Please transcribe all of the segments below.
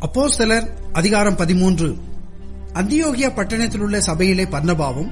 அப்போஸ்தலர் அதிகாரம் பதிமூன்று அந்தியோகியா பட்டணத்தில் உள்ள சபையிலே பர்னபாவும்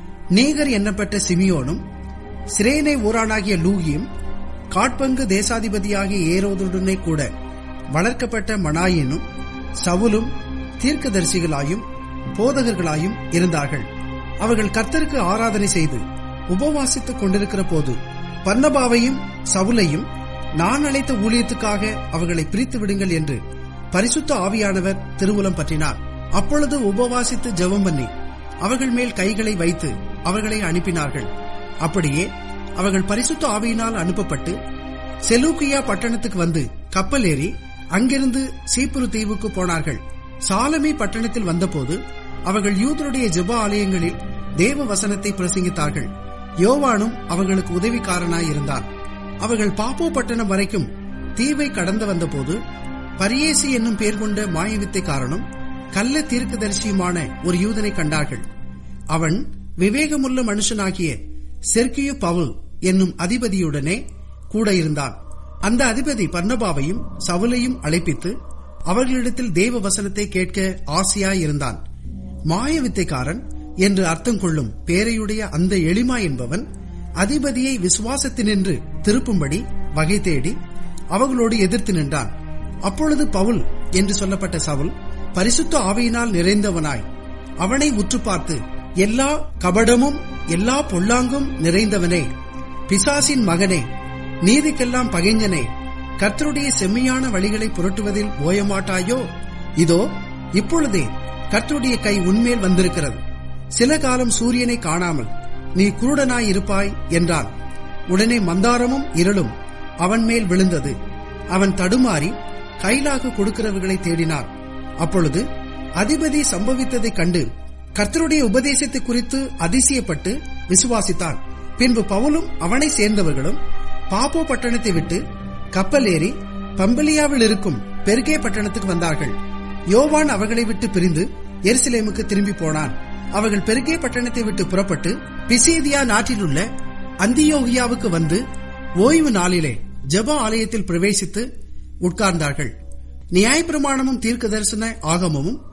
நீகர் எண்ணப்பட்ட சிமியோனும் சிரேனை ஊரானாகிய லூகியும் காட்பங்கு தேசாதிபதியாகிய ஏரோதுடனே கூட வளர்க்கப்பட்ட மனாயினும் சவுலும் தீர்க்கதரிசிகளாயும் போதகர்களாயும் இருந்தார்கள் அவர்கள் கர்த்தருக்கு ஆராதனை செய்து உபவாசித்துக் கொண்டிருக்கிற போது பர்னபாவையும் சவுலையும் நான் அழைத்த ஊழியத்துக்காக அவர்களை பிரித்து விடுங்கள் என்று பரிசுத்த ஆவியானவர் திருவுலம் பற்றினார் அப்பொழுது உபவாசித்து ஜெபம் பண்ணி அவர்கள் மேல் கைகளை வைத்து அவர்களை அனுப்பினார்கள் அப்படியே அவர்கள் பரிசுத்த ஆவியினால் அனுப்பப்பட்டு செலூக்கியா பட்டணத்துக்கு வந்து கப்பல் ஏறி அங்கிருந்து சீப்புரு தீவுக்கு போனார்கள் சாலமி பட்டணத்தில் வந்தபோது அவர்கள் யூதருடைய ஜெப ஆலயங்களில் தேவ வசனத்தை பிரசங்கித்தார்கள் யோவானும் அவர்களுக்கு உதவிக்காரனாய் இருந்தான் அவர்கள் பாப்போ பட்டணம் வரைக்கும் தீவை கடந்து வந்தபோது பரியேசி என்னும் பெயர் கொண்ட மாயவித்தைக்காரனும் கள்ள தீர்க்கதரிசியுமான ஒரு யூதனை கண்டார்கள் அவன் விவேகமுள்ள மனுஷனாகிய செர்கியு பவுல் என்னும் அதிபதியுடனே கூட இருந்தான் அந்த அதிபதி பர்ணபாவையும் சவுலையும் அழைப்பித்து அவர்களிடத்தில் தேவ வசனத்தை கேட்க ஆசையாயிருந்தான் மாயவித்தைக்காரன் என்று அர்த்தம் கொள்ளும் பேரையுடைய அந்த எளிமா என்பவன் அதிபதியை விசுவாசத்தினின்று திருப்பும்படி வகை தேடி அவர்களோடு எதிர்த்து நின்றான் அப்பொழுது பவுல் என்று சொல்லப்பட்ட சவுல் பரிசுத்த ஆவியினால் நிறைந்தவனாய் அவனை உற்று பார்த்து எல்லா கபடமும் எல்லா பொல்லாங்கும் நிறைந்தவனே பிசாசின் மகனே நீதிக்கெல்லாம் பகைஞனே கர்த்தருடைய செம்மையான வழிகளை புரட்டுவதில் ஓயமாட்டாயோ இதோ இப்பொழுதே கர்த்தருடைய கை உன்மேல் வந்திருக்கிறது சில காலம் சூரியனை காணாமல் நீ குருடனாய் இருப்பாய் என்றான் உடனே மந்தாரமும் இருளும் அவன் மேல் விழுந்தது அவன் தடுமாறி கைலாக கொடுக்கிறவர்களை தேடினார் அப்பொழுது அதிபதி சம்பவித்ததைக் கண்டு கர்த்தருடைய உபதேசத்தை குறித்து அதிசயப்பட்டு விசுவாசித்தான் பின்பு பவுலும் அவனை சேர்ந்தவர்களும் பாப்போ பட்டணத்தை விட்டு கப்பல் ஏறி பம்பலியாவில் இருக்கும் பெருகே பட்டணத்துக்கு வந்தார்கள் யோவான் அவர்களை விட்டு பிரிந்து எருசலேமுக்கு திரும்பி போனான் அவர்கள் பெருகே பட்டணத்தை விட்டு புறப்பட்டு பிசேதியா நாட்டிலுள்ள அந்தியோகியாவுக்கு வந்து ஓய்வு நாளிலே ஜப ஆலயத்தில் பிரவேசித்து உட்கார்ந்தார்கள் நியாயப்பிரமாணமும் தீர்க்க தரிசன ஆகமமும்